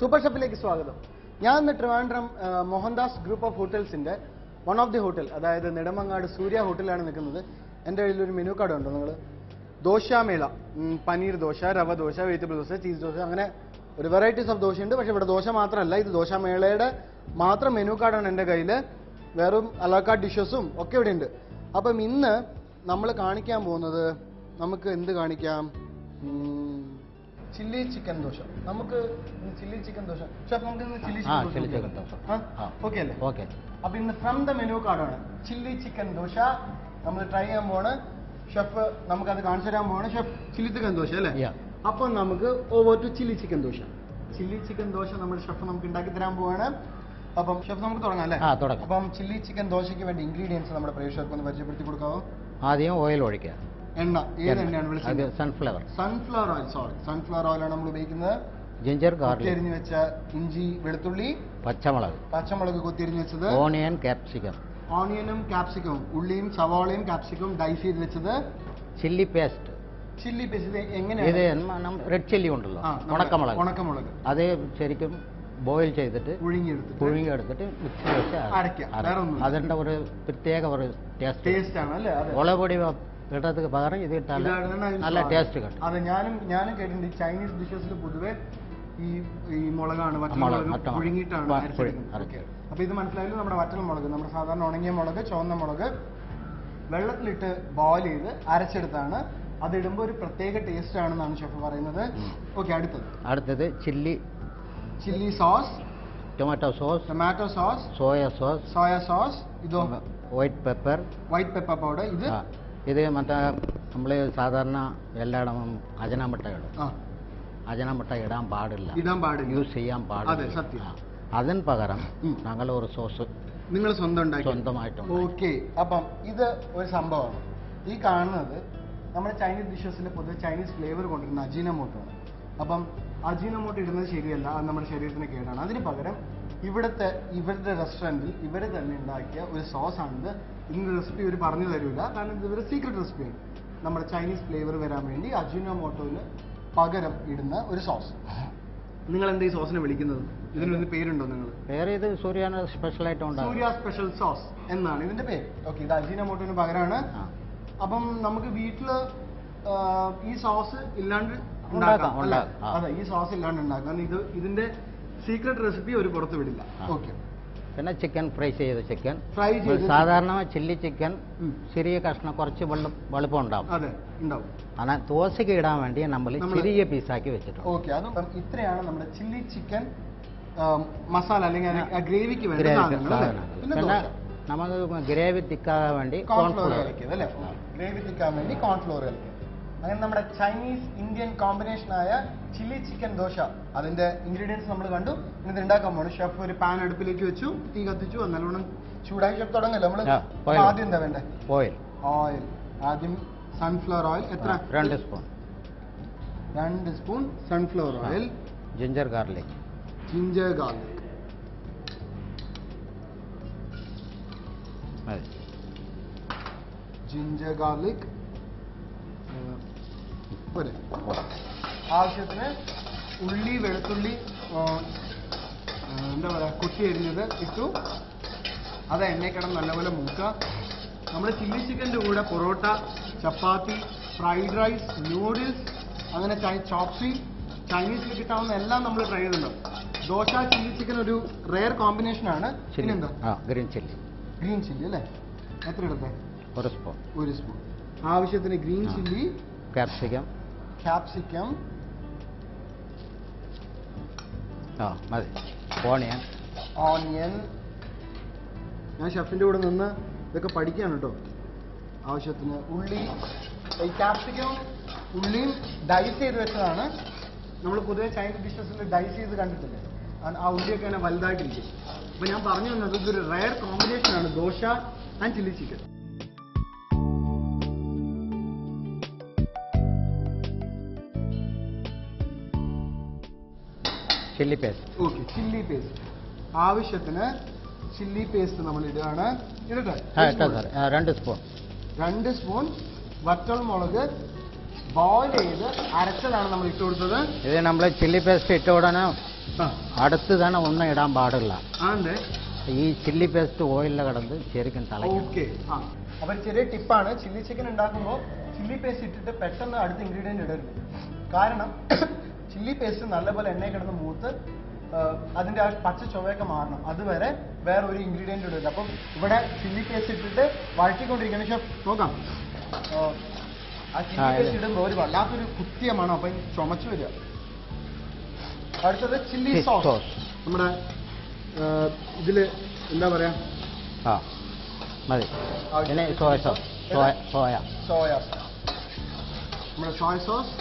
Super ഷെഫിലേക്ക് സ്വാഗതം ഞാൻ ഇന്ന് ട്രിവാൻഡ്രം ആ, മോഹൻദാസ് ഗ്രൂപ്പ് ഓഫ് ഹോട്ടൽസിന്റെ വൺ ഓഫ് ദി ഹോട്ടൽ അതായത് നെടുമങ്ങാട് സൂര്യ ഹോട്ടലിലാണ് നിൽക്കുന്നത് എൻ്റെ കയ്യിൽ ഒരു മെനു കാർഡ് ഉണ്ടോ നിങ്ങൾ ദോശാമേള ഉം, പനീർ ദോശ റവ ദോശ വെജിറ്റബിൾ ദോശ ചീസ് ദോശ അങ്ങനെ ഒരു വെറൈറ്റീസ് ഓഫ് ദോശയുണ്ട് പക്ഷെ ഇവിടെ ദോശ മാത്രമല്ല ഇത് ദോശാമേളയുടെ മാത്രം മെനു കാർഡാണ് എൻ്റെ കയ്യിൽ വേറും അലാക്കാർഡ് ഡിഷസും ഒക്കെ ഇവിടെ ഉണ്ട് അപ്പം ഇന്ന് നമ്മൾ കാണിക്കാൻ പോകുന്നത് നമുക്ക് എന്ത് കാണിക്കാം ചില്ലി ചിക്കൻ ദോശ നമുക്ക് ചില്ലി ചിക്കൻ ദോശ ഷെഫ് നമുക്ക് ഇന്ന് ചില്ലി ആ, ചിക്കൻ chilli chicken ദോശ. ആ. ഓക്കെ അല്ലേ ഓക്കെ അപ്പൊ ഇന്ന് ഫ്രം ദ മെനു കാർഡാണ് ചില്ലി ചിക്കൻ ദോശ നമ്മൾ ട്രൈ ചെയ്യാൻ പോവാണ് ഷെഫ് നമുക്കത് കാണിച്ചു തരാൻ പോവാണ് ഷെഫ് ചില്ലി ചിക്കൻ ദോശ അല്ലേ Yeah. അപ്പൊ നമുക്ക് over to chilli chicken dosa chilli chicken dosa നമ്മുടെ ഷെഫ് നമുക്ക് ഉണ്ടാക്കി തരാൻ പോവാണ് അപ്പം ഷെഫ് നമുക്ക് തുടങ്ങാം അല്ലേ ആ, തുടങ്ങാം. അപ്പം ചില്ലി ചിക്കൻ ദോശയ്ക്ക് വേണ്ടി ഇൻഗ്രീഡിയൻസ് നമ്മുടെ പ്രേക്ഷകർക്ക് ഒന്ന് പരിചയപ്പെടുത്തി കൊടുക്കാവോ ആദ്യം ഓയിൽ ഒഴിക്കുക എണ്ണ ഏത് എണ്ണ. എണ്ണയാണ് അത് വിളിച്ചത് sunflower sunflower oil sorry sunflower ഓയിലാണ് നമ്മൾ ഉപയോഗിക്കുന്നത് ജിഞ്ചർ ഗാർലിക് കൊത്തിയരിഞ്ഞ് വെച്ച ഇഞ്ചി വെളുത്തുള്ളി പച്ചമുളക് പച്ചമുളക് കൊത്തിയരിഞ്ഞ് വെച്ചത് ഓണിയൻ ക്യാപ്സിക്കം ഓണിയനും ക്യാപ്സിക്കവും ഉള്ളിയും സവാളയും ക്യാപ്സിക്കവും ഡൈസ് ചെയ്ത് വെച്ചത് ചില്ലി പേസ്റ്റ് ചില്ലി പേസ്റ്റ് ഇത് ഇത് എങ്ങനെയാണ് റെഡ് ചില്ലി ഉണ്ടല്ലോ ആ, നമ്മുടെ ഉണക്കമുളക് ഉണക്കമുളക് അത് ശരിക്കും ബോയിൽ ചെയ്തിട്ട് പുഴുങ്ങിയെടുത്തിട്ട് പുഴുങ്ങി എടുത്തിട്ട് മിക്സി വെച്ച് അരയ്ക്കുക. വേറെ ഒന്നുമില്ല. അതിൻ്റെ ഒരു പ്രത്യേക ഒരു ടേസ്റ്റ് ടേസ്റ്റ് ആണ് അല്ലേ അതെ മുളക് ഇടത്തിന് പകരം ഇത് ഇട്ടാൽ ഇതാണ് അതിന് നല്ല സ്വാദ്. ടേസ്റ്റ് കിട്ടും അതെ ഞാനും ഞാനും കേട്ടിട്ടുണ്ട് ഈ ചൈനീസ് ഡിഷസിൽ പൊതുവെ ഈ ഈ മുളകാണ് വറ്റൽ മുളക്, മുളക് വറ്റൽ മുളക്. പുഴുങ്ങിയിട്ടാണ് പ- അരച്ചെടുക്കുന്നത്. പുഴു- ഓക്കേ. അപ്പൊ ഇത് മനസ്സിലായാലും നമ്മുടെ വറ്റൽ മുളക് നമ്മുടെ സാധാരണ ഉണങ്ങിയ മുളക് ചുവന്ന മുളക് വെള്ളത്തിലിട്ട് ബോയിൽ ചെയ്ത് അരച്ചെടുത്താണ് അതിടുമ്പോൾ ഒരു പ്രത്യേക ടേസ്റ്റ് ആണെന്നാണ് ഷെഫ് പറയുന്നത് ഉം. ഓക്കെ അടുത്തത് അടുത്തത് chilli chilli sauce tomato sauce tomato sauce soya sauce soya sauce ഇതോ white pepper white pepper powder ഇത് ആ, ഇത് മറ്റേ നമ്മൾ സാധാരണ എല്ലായിടവും അജനാമുട്ട ഇടും ആ അജനാമുട്ട ഇടാൻ പാടില്ല ഇടാൻ പാടില്ല യൂസ് ചെയ്യാൻ അതെ, പാടില്ല സത്യം. ആ. അതിന് പകരം ഉം. ഞങ്ങൾ ഒരു സോസ് നിങ്ങൾ സ്വന്തം ഉണ്ടാക്കി സ്വന്തമായിട്ടുണ്ട് ഓക്കെ അപ്പം ഇത് ഒരു സംഭവമാണ് ഈ കാണുന്നത് നമ്മുടെ ചൈനീസ് ഡിഷസിൽ പൊതുവെ ചൈനീസ് ഫ്ലേവർ കൊണ്ടിരുന്ന അജീനമോട്ടോ ആണ് അപ്പം അജീനമോട്ടോ ഇടുന്നത് ശരിയല്ല അത് നമ്മുടെ ശരീരത്തിന് കേടാണ് അതിന് പകരം ഇവിടുത്തെ ഇവരുടെ റെസ്റ്റോറൻറ്റിൽ ഇവർ തന്നെ ഉണ്ടാക്കിയ ഒരു സോസ് ആണിത് ഇതിൻ്റെ റെസിപ്പി ഇവർ പറഞ്ഞു തരില്ല കാരണം ഇത് ഇവരുടെ സീക്രട്ട് റെസിപ്പിയാണ് നമ്മുടെ ചൈനീസ് ഫ്ലേവർ വരാൻ വേണ്ടി അജീനമോട്ടോന് പകരം ഇടുന്ന ഒരു സോസ് നിങ്ങൾ എന്താ ഈ സോസിനെ വിളിക്കുന്നത് ഇതിനൊരു പേരുണ്ടോ നിങ്ങൾ വേറെ ഇത് സൂര്യാന സ്പെഷ്യലായിട്ട് സൂര്യ ഉണ്ടാകും സ്പെഷ്യൽ സോസ് എന്നാണ് ഇതിന്റെ പേര് ഓക്കെ ഇത് അജീനമോട്ടോന് പകരമാണ് ആ. അപ്പം നമുക്ക് വീട്ടില് ആ, ഈ സോസ് ഇല്ലാണ്ട് ഉണ്ടാക്കാം, ഉണ്ടാക്കാം അല്ലേ? ഉണ്ടാക്കാം. ആ. അതെ ഈ സോസ് ഇല്ലാണ്ട് ഉണ്ടാക്കാം കാരണം ഇത് ഇതിന്റെ സീക്രട്ട് റെസിപ്പി ഒരു പുറത്ത് വിടില്ല ആ. ഓക്കെ പിന്നെ ചിക്കൻ ഫ്രൈ ചെയ്ത ചിക്കൻ ഫ്രൈ ചെയ്ത് സാധാരണ ചില്ലി ചിക്കൻ ഉം. ചെറിയ കഷ്ണം കുറച്ച് വെള്ളം വെളുപ്പം ഉണ്ടാവും അതെ ഉണ്ടാവും ஆனால் ദോശയ്ക്ക് ഇടാൻ വേണ്ടി നമ്മൾ നമ്മള് ചെറിയ പീസാക്കി വെച്ചിട്ടുണ്ട് ഓക്കെ അതും അപ്പം ഇത്രയാണ് നമ്മുടെ ചില്ലി ചിക്കൻ മസാല അല്ലെങ്കിൽ ആ ഗ്രേവിക്ക് വേണ്ട ഗ്രേവി സാധനങ്ങൾ അല്ലേ? സാധനങ്ങൾ. പിന്നെ പിന്നെ ദോശ നമുക്ക് ഗ്രേവി തിക്കാൻ വേണ്ടി കോൺഫ്ലോർ കോൺഫ്ലോർ കളിക്കുന്നത് അല്ലേ ഗ്രേവി തിക്കാൻ വേണ്ടി കോൺഫ്ലോർ കളിക്കുന്നത് അങ്ങനെ നമ്മുടെ ചൈനീസ് ഇന്ത്യൻ കോമ്പിനേഷൻ ആയ ചില്ലി ചിക്കൻ ദോശ അതിന്റെ ഇൻഗ്രീഡിയൻസ് നമ്മൾ കണ്ടു ഇനി ഇത് ഉണ്ടാക്കാൻ പോകണം ഷെഫ് ഒരു പാൻ അടുപ്പിലേക്ക് വെച്ചു തീ കത്തിച്ചു അത് നല്ലോണം ചൂടായി ഷെഫ് തുടങ്ങല്ലോ നമ്മള് ആ, oil. അപ്പൊ ആദ്യം എന്താ വേണ്ടേ ഓയിൽ ഓയിൽ ആദ്യം സൺഫ്ലവർ ഓയിൽ എത്ര രണ്ട് സ്പൂൺ രണ്ട് spoon sunflower oil ginger garlic ginger garlic മതി ജിഞ്ചർ ഗാർലിക് പോരെ ആവശ്യത്തിന് ഉള്ളി വെളുത്തുള്ളി ആ, ആ, എന്താ പറയുക കൊത്തി എരിഞ്ഞത് ഇട്ടു അത് എണ്ണയിൽ കിടന്ന് നല്ലപോലെ മൂക്കുക നമ്മൾ ചില്ലി ചിക്കൻ്റെ കൂടെ parotta chapati fried rice noodles അങ്ങനെ ചോപ്സി ചൈനീസിൽ കിട്ടാവുന്ന എല്ലാം നമ്മൾ ട്രൈ ചെയ്തിട്ടുണ്ടാവും ദോശ ചില്ലി ചിക്കൻ ഒരു റെയർ കോമ്പിനേഷൻ ആണ് ചില്ലി പിന്നെന്താ ആ ഗ്രീൻ ചില്ലി ഗ്രീൻ ചില്ലി അല്ലേ എത്ര എടുത്തേ ഒരു സ്പൂൺ ഒരു സ്പൂൺ ആവശ്യത്തിന് ഗ്രീൻ ആ. ചില്ലി ക്യാപ്സിക്കം ക്യാപ്സിക്കം ആ മതി ഓണിയൻ ഓണിയൻ ഞാൻ ഷെഫിൻ്റെ കൂടെ നിന്ന് ഇതൊക്കെ പഠിക്കുകയാണ് കേട്ടോ ആവശ്യത്തിന് ഉള്ളി ഈ ക്യാപ്സിക്കം ഉള്ളിയും ഡൈസ് ചെയ്ത് വെച്ചതാണ് നമ്മൾ പൊതുവെ ചൈനീസ് ഡിഷസിൽ ഡൈസ് ചെയ്ത് കണ്ടിട്ടില്ലേ ആ- ആ ഉള്ളിയൊക്കെ അങ്ങനെ വലുതായിട്ടിരിക്കും അപ്പോൾ ഞാൻ പറഞ്ഞു തന്നത് ഇതൊരു റയർ കോമ്പിനേഷൻ ആണ് dosa and chilli chicken chilli paste okay chilli paste ആവശ്യത്തിന് ചില്ലി പേസ്റ്റ് നമ്മൾ ഇടുകയാണ് ഇടട്ടെ ആ ഇട്ടാ സാർ ആ, രണ്ട് സ്പൂൺ രണ്ട് സ്പൂൺ വറ്റൽ മുളക് ബോയിൽ ചെയ്ത് അരച്ചതാണ് നമ്മൾ ഇട്ട് കൊടുത്തത് ഇത് നമ്മൾ ചില്ലി പേസ്റ്റ് ഇട്ട ഉടനെ ആ അടുത്ത് തന്നെ ഒന്നും ഇടാൻ പാടില്ല ആണ്ട് ഈ ചില്ലി പേസ്റ്റ് ഓയിലിൽ കിടന്ന് ശരിക്കും തിളയ്ക്കും ഓക്കെ ആ അപ്പൊ ചെറിയ ടിപ്പാണ് ചില്ലി ചിക്കൻ ഉണ്ടാക്കുമ്പോൾ ചില്ലി പേസ്റ്റ് ഇട്ടിട്ട് പെട്ടെന്ന് അടുത്ത ഇൻഗ്രീഡിയന്റ് ഇടരുത് കാരണം ചില്ലി പേസ്റ്റ് നല്ലപോലെ എണ്ണയിൽ കിടന്ന് മൂത്ത് ആ, അതിന്റെ ആ പച്ച ചൊവ്വയൊക്കെ മാറണം അതുവരെ വേറെ ഒരു ഇൻഗ്രീഡിയന്റ് ഇടരുത് അപ്പം ഇവിടെ ചില്ലി പേസ്റ്റ് ഇട്ടിട്ട് വഴറ്റിക്കൊണ്ടിരിക്കണം ഷെഫ് നോക്കാം ആ, ആ ചില്ലി ആ, ഇത്. പേസ്റ്റ് ഇടുമ്പോൾ ഒരു വല്ലാത്തൊരു കുത്തിയ മണം അപ്പൊ ഈ ചുമച്ചു വരിക അടുത്തത് ചില്ലി Fish സോസ് sauce. നമ്മുടെ ആ, ഇതില് എന്താ പറയാ ആ മതി ആ, പിന്നെ soya sauce soya soya soya നമ്മുടെ സോയ സോസ്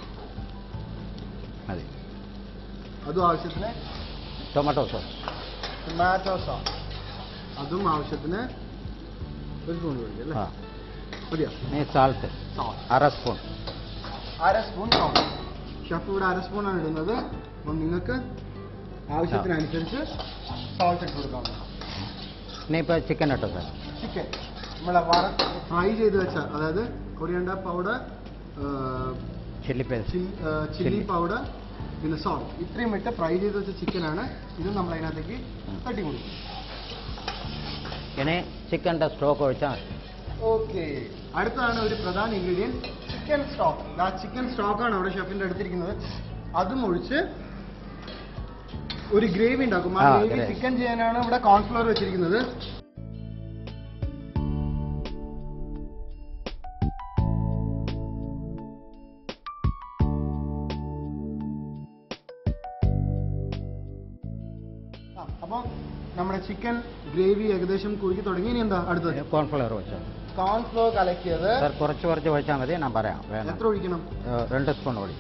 മതി അതും ആവശ്യത്തിന് ടൊമാറ്റോ സോസ് ടൊമാറ്റോ സോസ് അതും ആവശ്യത്തിന് ഒരു സ്പൂൺ വേണ്ടി അല്ലേ ആ മതിയോ ഇനി സാൾട്ട് സോസ് അര സ്പൂൺ അര സ്പൂൺ സോസ് ഷെഫ് ഇവിടെ അര സ്പൂൺ ആണ് ഇടുന്നത് അപ്പം നിങ്ങൾക്ക് ആവശ്യത്തിനനുസരിച്ച് സോൾട്ട് ഇട്ട് കൊടുക്കാം ഇനിയിപ്പോൾ ചിക്കൻ ഇട്ടോ സാർ ചിക്കൻ നമ്മളെ വറ ഫ്രൈ ചെയ്ത് വെച്ച അതായത് coriander powder chilli paste chilli Chilli. Powder പിന്നെ സോൾട്ട് ഇത്രയും ഇട്ട് ഫ്രൈ ചെയ്ത് വെച്ച ചിക്കനാണ് ഇത് നമ്മൾ അതിനകത്തേക്ക് ഉം. തട്ടി കൊടുക്കും ഇനി ചിക്കൻ്റെ സ്റ്റോക്ക് ഒഴിച്ചാൽ മതി ഓക്കെ അടുത്താണ് ഒരു പ്രധാന ഇൻഗ്രീഡിയൻറ്റ് ചിക്കൻ സ്റ്റോക്ക് ആ ചിക്കൻ സ്റ്റോക്കാണ് അവിടെ ഷെഫിന്റെ അടുത്തിരിക്കുന്നത് അതും ഒഴിച്ച് ഒരു ഗ്രേവി ഉണ്ടാക്കും ആ ആ, ഗ്രേവി gravy. ചിക്കൻ ചെയ്യാനാണ് ഇവിടെ കോൺഫ്ലവർ വെച്ചിരിക്കുന്നത് ആ, അപ്പം നമ്മുടെ ചിക്കൻ ഗ്രേവി ഏകദേശം കുറുക്കി തുടങ്ങി ഇനി എന്താ അടുത്തത് കോൺഫ്ലവർ വെച്ചോ കോൺഫ്ലോർ കലക്കിയത് സാർ കുറച്ച് കുറച്ച് ഒഴിച്ചാൽ മതി ഞാൻ പറയാം വേണം എത്ര ഒഴിക്കണം ഏ, രണ്ട് സ്പൂൺ ഒഴി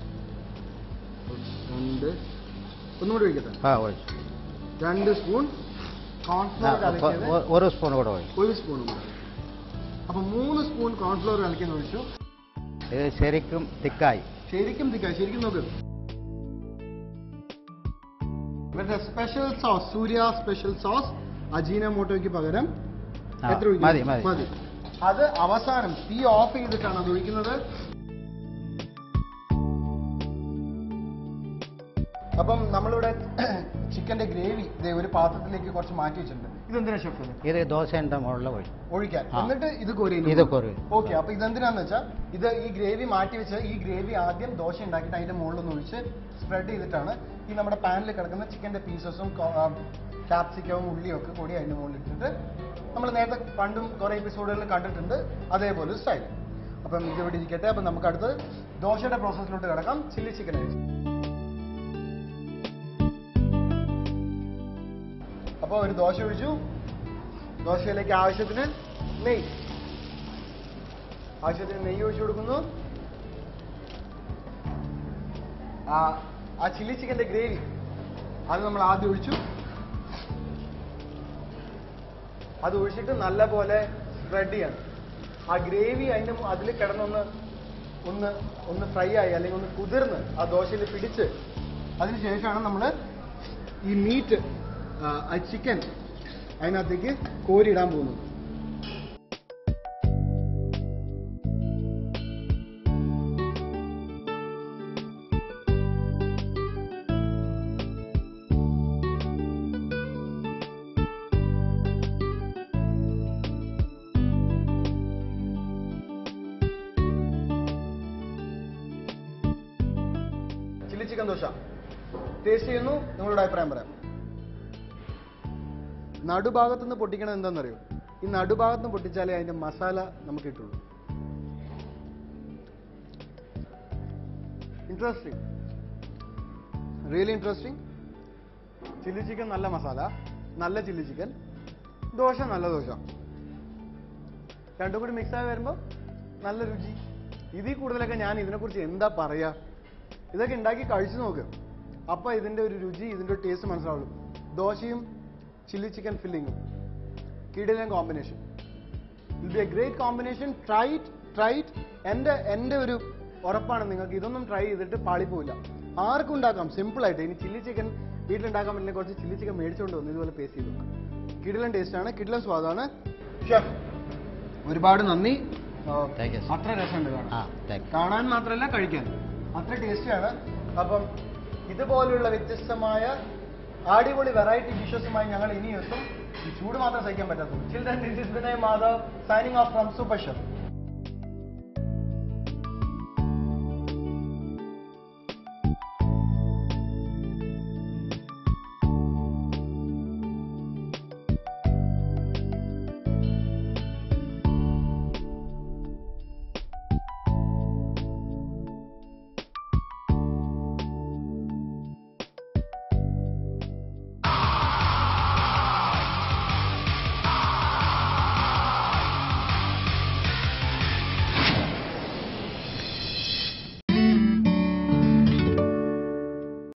രണ്ട് ഒന്നും കൂടി ഒഴിക്കട്ടെ ആ ഒഴിച്ചു രണ്ട് സ്പൂൺ ആ, കോൺഫ്ലോർ ഒ- കലക്കിയത് ഒ- ഒരു സ്പൂൺ കൂടെ ഒഴിച്ചു ഒരു സ്പൂൺ കൂടി അപ്പൊ മൂന്ന് സ്പൂൺ കോൺഫ്ലോർ കലക്കിയെന്ന് ഒഴിച്ചു ഇത് ശരിക്കും തിക്കായി ശരിക്കും തിക്ക ശരിക്കും നോക്ക് ഇവരുടെ special sauce Surya special sauce അജീന മോട്ടോയ്ക്ക് പകരം ആ, എത്ര ഒഴിക്കണം? മതി, മതി. മതി അത് അവസാനം തീ ഓഫ് ചെയ്തിട്ടാണ് അത് ഒഴിക്കുന്നത് അപ്പം നമ്മളിവിടെ ചിക്കന്റെ ഗ്രേവി ഇതേ ഒരു പാത്രത്തിലേക്ക് കുറച്ച് മാറ്റി വെച്ചിട്ടുണ്ട് ഇതെന്തിനാ ഷെഫ് ഇത് ദോശയുടെ മുകളിൽ ഒഴിച്ചു ഒഴിക്കാൻ ആ. എന്നിട്ട് ഇത് കോരിയിൽ ഇത് കോരി. ഓക്കെ അപ്പൊ ഇതെന്തിനാന്ന് വെച്ചാൽ ഇത് ഈ ഗ്രേവി മാറ്റി വെച്ച് ഈ ഗ്രേവി ആദ്യം ദോശ ഉണ്ടാക്കിയിട്ട് അതിന്റെ മുകളിലൊന്ന് ഒഴിച്ച് സ്പ്രെഡ് ചെയ്തിട്ടാണ് ഈ നമ്മുടെ പാനിൽ കിടക്കുന്ന ചിക്കന്റെ പീസസും ക്യാപ്സിക്കവും ഉള്ളിയും ഒക്കെ കൂടി അതിന്റെ മുകളിൽ ഇട്ടിട്ട് നമ്മൾ നേരത്തെ പണ്ടും കുറെ എപ്പിസോഡുകളിൽ കണ്ടിട്ടുണ്ട് അതേപോലെ സ്റ്റൈൽ അപ്പം ഇത് ഇവിടെ ഇരിക്കട്ടെ അപ്പം നമുക്ക് അടുത്ത് ദോശയുടെ പ്രോസസ്സിലോട്ട് കിടക്കാം ചില്ലി ചിക്കൻ അപ്പോൾ ഒരു ദോശ ഒഴിച്ചു ദോശയിലേക്ക് ആവശ്യത്തിന് നെയ്യ് ആവശ്യത്തിന് നെയ്യ് ഒഴിച്ചു കൊടുക്കുന്നു ആ ആ ചില്ലി ചിക്കന്റെ ഗ്രേവി അത് നമ്മൾ ആദ്യം ഒഴിച്ചു അത് ഒഴിച്ചിട്ട് നല്ലപോലെ സ്പ്രെഡ് ചെയ്യണം ആ ഗ്രേവി അതിന്റെ അതിൽ കിടന്നൊന്ന് ഒന്ന് ഒന്ന് ഫ്രൈ ആയി അല്ലെങ്കിൽ ഒന്ന് കുതിർന്ന് ആ ദോശയിൽ പിടിച്ച് അതിനുശേഷമാണ് നമ്മൾ ഈ മീറ്റ് ആ ചിക്കൻ അതിനകത്തേക്ക് കോരിയിടാൻ പോകുന്നത് ചില്ലി ചിക്കൻ ദോശ ടേസ്റ്റ് ചെയ്യുന്നു നിങ്ങളുടെ അഭിപ്രായം പറയാം നടുഭാഗത്തു നിന്ന് പൊട്ടിക്കണത് എന്താണെന്നറിയോ ഈ നടുഭാഗത്ത് നിന്ന് പൊട്ടിച്ചാലേ അതിന്റെ മസാല നമുക്ക് കിട്ടുള്ളൂ interesting really interesting chilli chicken നല്ല മസാല നല്ല ചില്ലി ചിക്കൻ ദോശ നല്ല ദോശ രണ്ടും കൂടി മിക്സ് ആയി വരുമ്പോൾ നല്ല രുചി ഇതിൽ കൂടുതലൊക്കെ ഞാൻ ഇതിനെക്കുറിച്ച് എന്താ പറയാ ഇതൊക്കെ ഉണ്ടാക്കി കഴിച്ചു നോക്ക് അപ്പൊ ഇതിന്റെ ഒരു രുചി ഇതിന്റെ ഒരു ടേസ്റ്റ് മനസ്സിലാവുള്ളൂ ദോശയും ചില്ലി ചിക്കൻ ഫില്ലിങ്ങും കിടിലൻ combination will be a great combination try it try it എൻ്റെ എൻ്റെ ഒരു ഉറപ്പാണ് നിങ്ങൾക്ക് ഇതൊന്നും ട്രൈ ചെയ്തിട്ട് പാളിപ്പോവില്ല ആർക്കും ഉണ്ടാക്കാം സിമ്പിൾ ആയിട്ട് ഇനി ചില്ലി ചിക്കൻ വീട്ടിലുണ്ടാക്കാൻ പറ്റുന്ന കുറച്ച് ചില്ലി ചിക്കൻ മേടിച്ചുകൊണ്ട് വന്നു ഇതുപോലെ പേസ്റ്റ് ചെയ്തു കിടിലൻ ടേസ്റ്റ് ആണ് കിടിലൻ സ്വാദാണ് ഷെഫ് ഒരുപാട് നന്ദി ആ, Thank you, sir. അത്ര രസമുണ്ട് കാണാൻ ആ താങ്ക് കാണാൻ മാത്രമല്ല കഴിക്കാൻ അത്ര ടേസ്റ്റിയാണ് അപ്പം ഇതുപോലുള്ള വ്യത്യസ്തമായ അടിപൊളി വെറൈറ്റി ഡിഷസുമായി ഞങ്ങൾ ഇനി എത്തും ഈ ചൂട് മാത്രം സഹിക്കാൻ പറ്റാത്തത് children this is Vinay Madhav signing off from super chef